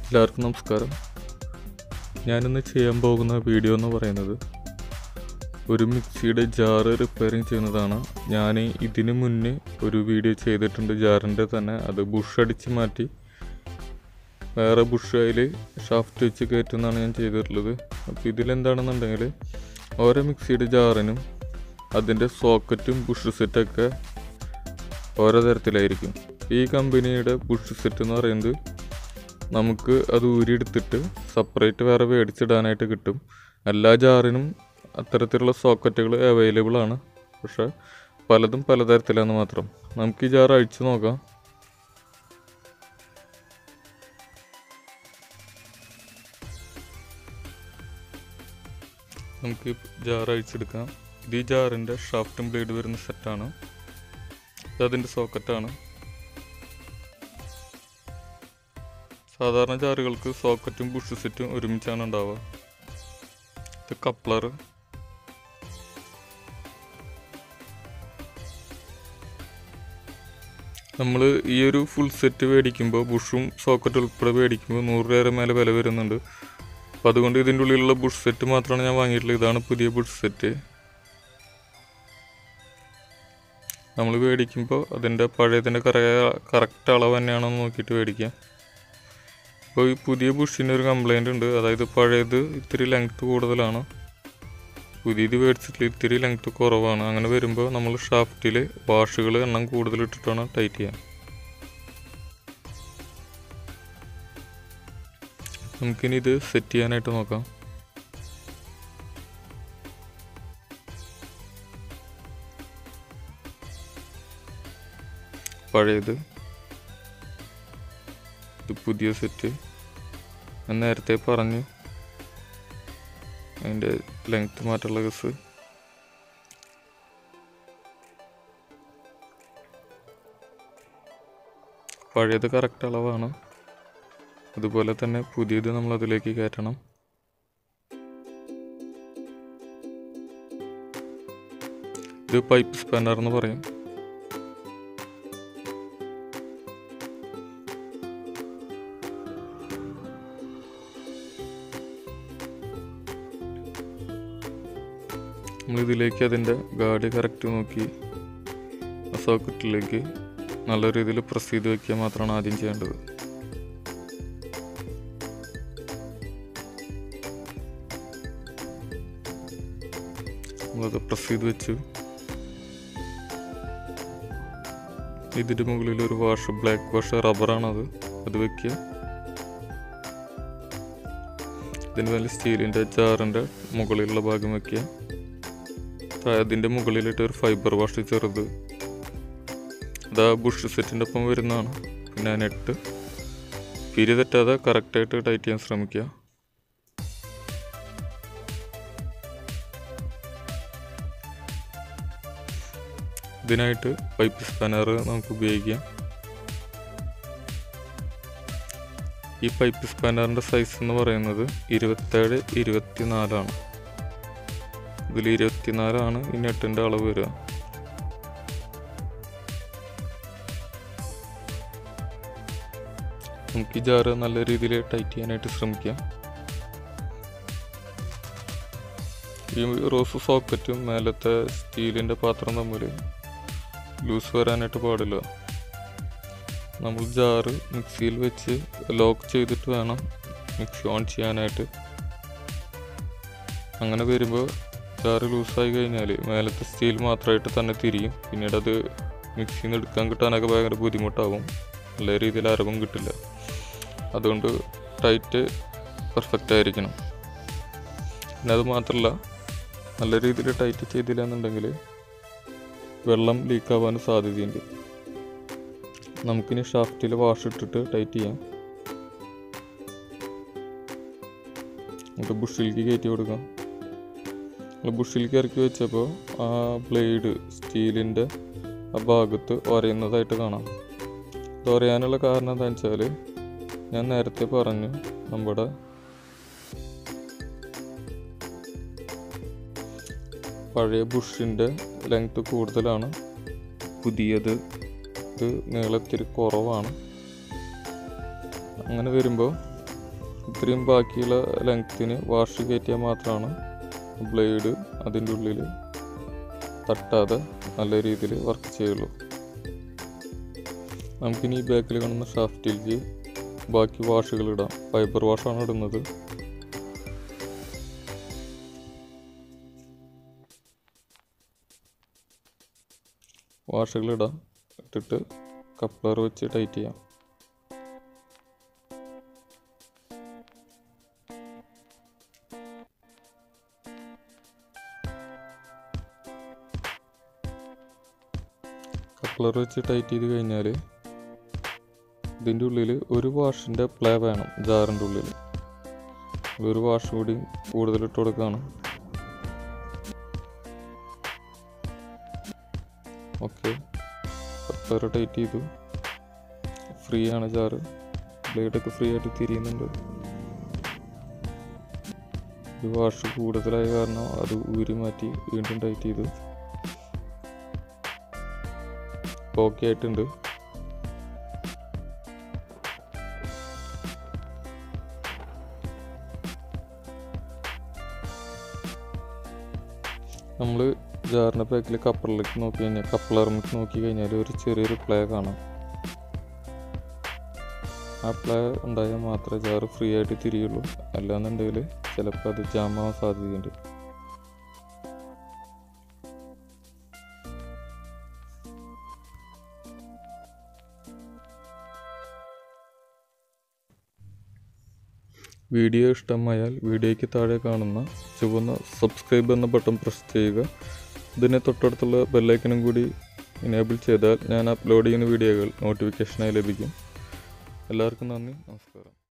എല്ലാവർക്കും നമസ്കാരം ഞാനിന്ന് ചെയ്യാൻ പോകുന്ന വീഡിയോ എന്ന് പറയുന്നത് ഒരു മിക്സിയുടെ ജാറ് റിപ്പയറിങ് ചെയ്യുന്നതാണ് ഞാൻ ഇതിനു മുന്നേ ഒരു വീഡിയോ ചെയ്തിട്ടുണ്ട് ജാറിൻ്റെ തന്നെ അത് ബുഷ് അടിച്ച് മാറ്റി വേറെ ബുഷ് അതിൽ ഷാഫ്റ്റ് വെച്ച് കയറ്റുന്നതാണ് ഞാൻ ചെയ്തിട്ടുള്ളത് അപ്പോൾ ഇതിലെന്താണെന്നുണ്ടെങ്കിൽ ഓരോ മിക്സിയുടെ ജാറിനും അതിൻ്റെ സോക്കറ്റും ബുഷ് സെറ്റൊക്കെ ഓരോ തരത്തിലായിരിക്കും ഈ കമ്പനിയുടെ ബുഷ് സെറ്റ് എന്ന് പറയുന്നത് നമുക്ക് അത് ഊരിയെടുത്തിട്ട് സെപ്പറേറ്റ് വേറെ മേടിച്ചിടാനായിട്ട് കിട്ടും എല്ലാ ജാറിനും അത്തരത്തിലുള്ള സോക്കറ്റുകൾ അവൈലബിൾ ആണ് പക്ഷെ പലതും പലതരത്തിലാന്ന് മാത്രം നമുക്ക് ഈ ജാർ അഴിച്ചു നോക്കാം നമുക്ക് ജാർ അഴിച്ചെടുക്കാം ഇത് ഈ ജാറിൻ്റെ ഷാഫ്റ്റും ബ്ലേഡ് വരുന്ന സെറ്റാണ് ഇത് അതിൻ്റെ സോക്കറ്റാണ് സാധാരണ ജാറുകൾക്ക് സോക്കറ്റും ബുഷ് സെറ്റും ഒരുമിച്ചാണ് ഉണ്ടാവുക ഇത് കപ്ലർ നമ്മൾ ഈ ഒരു ഫുൾ സെറ്റ് മേടിക്കുമ്പോൾ ബുഷും സോക്കറ്റും ഉൾപ്പെടെ മേടിക്കുമ്പോൾ നൂറ് രൂപ മേലെ വില വരുന്നുണ്ട് അപ്പോൾ അതുകൊണ്ട് ഇതിൻ്റെ ഉള്ളിലുള്ള ബുഷ് സെറ്റ് മാത്രമാണ് ഞാൻ വാങ്ങിയിട്ടുള്ളത് ഇതാണ് പുതിയ ബുഷ് സെറ്റ് നമ്മൾ മേടിക്കുമ്പോൾ അതിൻ്റെ പഴയതിൻ്റെ കറക്റ്റ് അളവ് തന്നെയാണെന്ന് നോക്കിയിട്ട് മേടിക്കാം ഇപ്പോൾ ഈ പുതിയ ബുഷിന് ഒരു കംപ്ലൈൻ്റ് ഉണ്ട് അതായത് പഴയത് ഇത്തിരി ലെങ്ത് കൂടുതലാണ് പുതിയത് മേടിച്ചിട്ട് ഇത്തിരി ലെങ്ത് കുറവാണ് അങ്ങനെ വരുമ്പോൾ നമ്മൾ ഷാഫ്റ്റിൽ വാഷുകൾ എണ്ണം കൂടുതൽ ഇട്ടിട്ടാണ് ടൈറ്റ് ചെയ്യാൻ നമുക്കിനി ഇത് സെറ്റ് ചെയ്യാനായിട്ട് നോക്കാം പഴയത് ഇത് പുതിയ സെറ്റ് ഞാൻ നേരത്തെ പറഞ്ഞു അതിൻ്റെ ലെങ്ത് മാറ്റുള്ള കേസ് പഴയത് കറക്റ്റ് അളവാണ് അതുപോലെ തന്നെ പുതിയത് നമ്മൾ അതിലേക്ക് കയറ്റണം ഇത് പൈപ്പ് സ്പാനർ എന്ന് പറയും നമ്മളിതിലേക്ക് അതിൻ്റെ ഗാഡി കറക്റ്റ് നോക്കി ആ സോക്കറ്റിലേക്ക് നല്ല രീതിയിൽ പ്രസ് ചെയ്ത് വയ്ക്കുക മാത്രമാണ് ആദ്യം ചെയ്യേണ്ടത് നമ്മളത് പ്രസ് ചെയ്ത് വെച്ചു ഇതിൻ്റെ മുകളിൽ ഒരു വാഷ് ബ്ലാക്ക് വാഷ് റബ്ബറാണത് അത് വെക്കുക ഇതിന് നല്ല സ്റ്റീലിൻ്റെ ജാറിൻ്റെ മുകളിലുള്ള ഭാഗം വെക്കുക അതിൻ്റെ മുകളിലിട്ട് ഒരു ഫൈബർ വാഷ് ചെറുത് അത് ആ ബുഷ് സെറ്റിൻ്റെ ഒപ്പം വരുന്നതാണ് പിന്നെ നെറ്റ് പിരി തെറ്റാതെ കറക്റ്റായിട്ട് ടൈറ്റ് ചെയ്യാൻ ശ്രമിക്കുക ഇതിനായിട്ട് പൈപ്പ് സ്പാനർ നമുക്ക് ഉപയോഗിക്കാം ഈ പൈപ്പ് സ്പാനറിൻ്റെ സൈസ് എന്ന് പറയുന്നത് ഇരുപത്തേഴ് ഇരുപത്തിനാലാണ് ഇതിൽ ഇരുപത്തിനാലാണ് ഈ നെട്ടിൻ്റെ അളവ് വരിക നമുക്ക് ഈ ജാറ് നല്ല രീതിയിൽ ടൈറ്റ് ചെയ്യാനായിട്ട് ശ്രമിക്കാം ഈ റോസ് സോക്കറ്റും മേലത്തെ സ്റ്റീലിൻ്റെ പാത്രം തമ്മിൽ ലൂസ് വരാനായിട്ട് പാടില്ല നമ്മൾ ജാറ് മിക്സിയിൽ വെച്ച് ലോക്ക് ചെയ്തിട്ട് വേണം മിക്സി ഓൺ ചെയ്യാനായിട്ട് അങ്ങനെ വരുമ്പോൾ ജാറ് ലൂസായി കഴിഞ്ഞാൽ മേലത്തെ സ്റ്റീൽ മാത്രമായിട്ട് തന്നെ തിരിയും പിന്നീട് അത് മിക്സിയിൽ നിന്ന് എടുക്കാൻ കിട്ടാനൊക്കെ ഭയങ്കര ബുദ്ധിമുട്ടാവും നല്ല രീതിയിൽ അരവും കിട്ടില്ല അതുകൊണ്ട് ടൈറ്റ് പെർഫെക്റ്റ് ആയിരിക്കണം പിന്നെ അത് മാത്രമല്ല നല്ല രീതിയിൽ ടൈറ്റ് ചെയ്തില്ല എന്നുണ്ടെങ്കിൽ വെള്ളം ലീക്കാവാൻ സാധ്യതയുണ്ട് നമുക്കിനി ഷാഫ്റ്റിൽ വാഷ് ഇട്ടിട്ട് ടൈറ്റ് ചെയ്യാം എന്നിട്ട് ബുഷിലേക്ക് കയറ്റി കൊടുക്കാം ബുഷിലേക്ക് ഇറക്കി വെച്ചപ്പോൾ ആ ബ്ലേഡ് സ്റ്റീലിൻ്റെ ആ ഭാഗത്ത് ഒരയുന്നതായിട്ട് കാണാം ഇത് ഒരയാനുള്ള കാരണം എന്താണെന്ന് വെച്ചാൽ ഞാൻ നേരത്തെ പറഞ്ഞു നമ്മുടെ പഴയ ബുഷിൻ്റെ ലെങ്ത് കൂടുതലാണ് പുതിയത് ഇത് നീളത്തിരി കുറവാണ് അങ്ങനെ വരുമ്പോൾ ഇത്രയും ബാക്കിയുള്ള ലെങ്ത്തിന് വാഷ് കയറ്റിയാൽ മാത്രമാണ് ബ്ലേഡ് അതിൻ്റെ ഉള്ളിൽ തട്ടാതെ നല്ല രീതിയിൽ വർക്ക് ചെയ്യുള്ളൂ നമുക്കിനി ഈ ബാക്കിൽ കാണുന്ന ഷാഫ്റ്റിലേക്ക് ബാക്കി വാഷുകൾ ഇടാം ഫൈബർ വാഷാണ് ഇടുന്നത് വാഷുകൾ ഇടാം ഇട്ടിട്ട് കപ്ലർ വെച്ച് ടൈറ്റ് ചെയ്യാം കപ്ലർ വെച്ച് ടൈറ്റ് ചെയ്ത് കഴിഞ്ഞാൽ ഇതിൻ്റെ ഉള്ളിൽ ഒരു വാഷിൻ്റെ പ്ലേ വേണം ജാറിൻ്റെ ഉള്ളിൽ ഒരു വാഷ് കൂടി കൂടുതൽ ഇട്ട് കൊടുക്കുകയാണ് ഓക്കെ കപ്ലർ ടൈറ്റ് ചെയ്തു ഫ്രീ ആണ് ജാറ് ബ്ലേഡൊക്കെ ഫ്രീ ആയിട്ട് തിരിയുന്നുണ്ട് ഒരു വാഷ് കൂടുതലായ കാരണം അത് ഊരി മാറ്റി വീണ്ടും ടൈറ്റ് ചെയ്തു ഓക്കെ ആയിട്ടുണ്ട് നമ്മൾ ജാറിൻ്റെ പാക്കിൽ കപ്പറിലേക്ക് നോക്കി കഴിഞ്ഞാൽ കപ്പലറിലേക്ക് നോക്കി കഴിഞ്ഞാൽ ഒരു ചെറിയൊരു പ്ലേ കാണാം ആ പ്ലേ ഉണ്ടായാൽ മാത്രമേ ജാറ് ഫ്രീ ആയിട്ട് തിരിയുള്ളൂ അല്ലാന്നുണ്ടെങ്കിൽ ചിലപ്പോൾ അത് ജാമാവാൻ സാധ്യതയുണ്ട് വീഡിയോ ഇഷ്ടമായാൽ വീഡിയോയ്ക്ക് താഴെ കാണുന്ന ചുവന്ന സബ്സ്ക്രൈബ് എന്ന ബട്ടൺ പ്രസ് ചെയ്യുക ഇതിന് തൊട്ടടുത്തുള്ള ബെല്ലൈക്കനും കൂടി എനേബിൾ ചെയ്താൽ ഞാൻ അപ്ലോഡ് ചെയ്യുന്ന വീഡിയോകൾ നോട്ടിഫിക്കേഷനായി ലഭിക്കും എല്ലാവർക്കും നന്ദി നമസ്കാരം